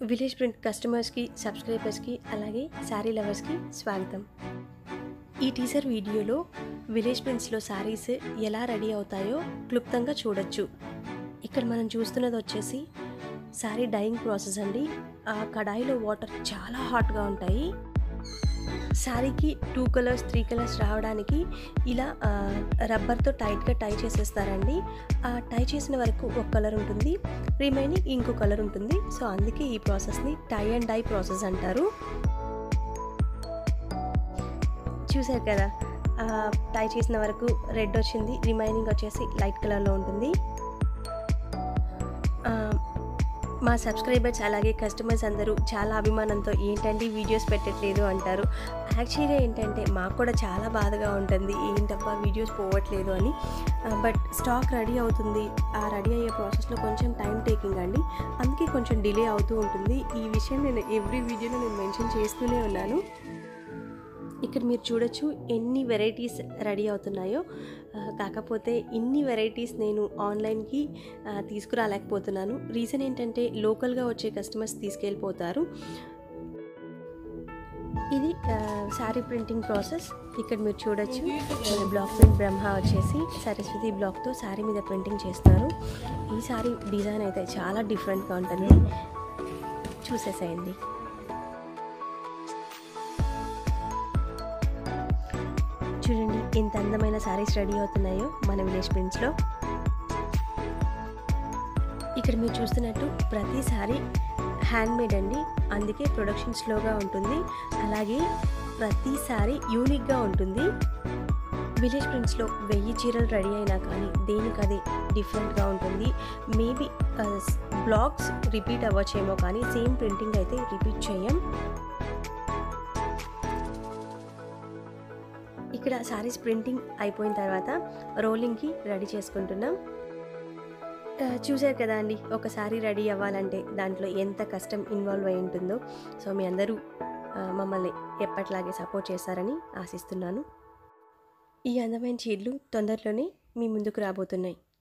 village print కస్టమర్స్కి సబ్స్క్రైబర్స్కి అలాగే శారీ లవర్స్కి స్వాగతం ఈ టీజర్ వీడియోలో విలేజ్ ప్రింట్స్లో శారీస్ ఎలా రెడీ అవుతాయో క్లుప్తంగా చూడొచ్చు ఇక్కడ మనం చూస్తున్నది వచ్చేసి శారీ డైయింగ్ ప్రాసెస్ అండి ఆ కడాయిలో వాటర్ చాలా హాట్గా ఉంటాయి శారీకి టూ కలర్స్ త్రీ కలర్స్ రావడానికి ఇలా ఆ, రబ్బర్తో టైట్గా టై చేసేస్తారండి ఆ టై చేసిన వరకు ఒక కలర్ ఉంటుంది రిమైనింగ్ ఇంకో కలర్ ఉంటుంది సో అందుకే ఈ ప్రాసెస్ని టై అండ్ డై ప్రాసెస్ అంటారు చూసారు కదా ఆ, టై చేసిన వరకు రెడ్ వచ్చింది రిమైనింగ్ వచ్చేసి లైట్ కలర్లో ఉంటుంది ఆ, మా సబ్స్క్రైబర్స్ అలాగే కస్టమర్స్ అందరూ చాలా అభిమానంతో ఏంటండి వీడియోస్ పెట్టట్లేదు అంటారు యాక్చువల్గా ఏంటంటే మాకు కూడా చాలా బాధగా ఉంటుంది ఏంటబ్బా వీడియోస్ పోవట్లేదు అని బట్ స్టాక్ రెడీ అవుతుంది ఆ రెడీ అయ్యే ప్రాసెస్లో కొంచెం టైం టేకింగ్ అండి అందుకే కొంచెం డిలే అవుతూ ఉంటుంది ఈ విషయం నేను ఎవ్రీ వీడియోలో నేను మెన్షన్ చేస్తూనే ఉన్నాను ఇక్కడ మీరు చూడొచ్చు ఎన్ని వెరైటీస్ రెడీ అవుతున్నాయో ఆ, కాకపోతే ఇన్ని వెరైటీస్ నేను ఆన్లైన్కి ఆ, తీసుకురాలేకపోతున్నాను రీజన్ ఏంటంటే లోకల్గా వచ్చే కస్టమర్స్ తీసుకెళ్ళిపోతారు ఇది శారీ ప్రింటింగ్ ప్రాసెస్ ఇక్కడ మీరు చూడొచ్చు మన బ్లాక్ ప్రింట్ బ్రహ్మ వచ్చేసి సరస్వతి బ్లాక్తో శారీ మీద ప్రింటింగ్ చేస్తారు ఈ శారీ డిజైన్ అయితే చాలా డిఫరెంట్గా ఉంటుంది చూసేసేయండి చూడండి ఎంత అందమైన శారీస్ రెడీ అవుతున్నాయో మన విలేజ్ ప్రింట్స్లో ఇక్కడ మీరు చూస్తున్నట్టు ప్రతి శారీ హ్యాండ్ మేడ్ అండి అందుకే ప్రొడక్షన్ స్లోగా ఉంటుంది అలాగే ప్రతి శారీ యూనిక్గా ఉంటుంది విలేజ్ ప్రింట్స్లో వెయ్యి చీరలు రెడీ అయినా కానీ దేనికదే డిఫరెంట్గా ఉంటుంది మేబీ బ్లాగ్స్ రిపీట్ అవ్వచ్చేమో కానీ సేమ్ ప్రింటింగ్ అయితే రిపీట్ చేయం ఇక్కడ శారీస్ ప్రింటింగ్ అయిపోయిన తర్వాత రోలింగ్కి రెడీ చేసుకుంటున్నాం ఆ, చూశారు కదా అండి ఒక శారీ రెడీ అవ్వాలంటే దాంట్లో ఎంత కష్టం ఇన్వాల్వ్ అయి ఉంటుందో సో మీ అందరూ ఆ, మమ్మల్ని ఎప్పట్లాగే సపోర్ట్ చేస్తారని ఆశిస్తున్నాను ఈ అందమైన చీరలు తొందరలోనే మీ ముందుకు రాబోతున్నాయి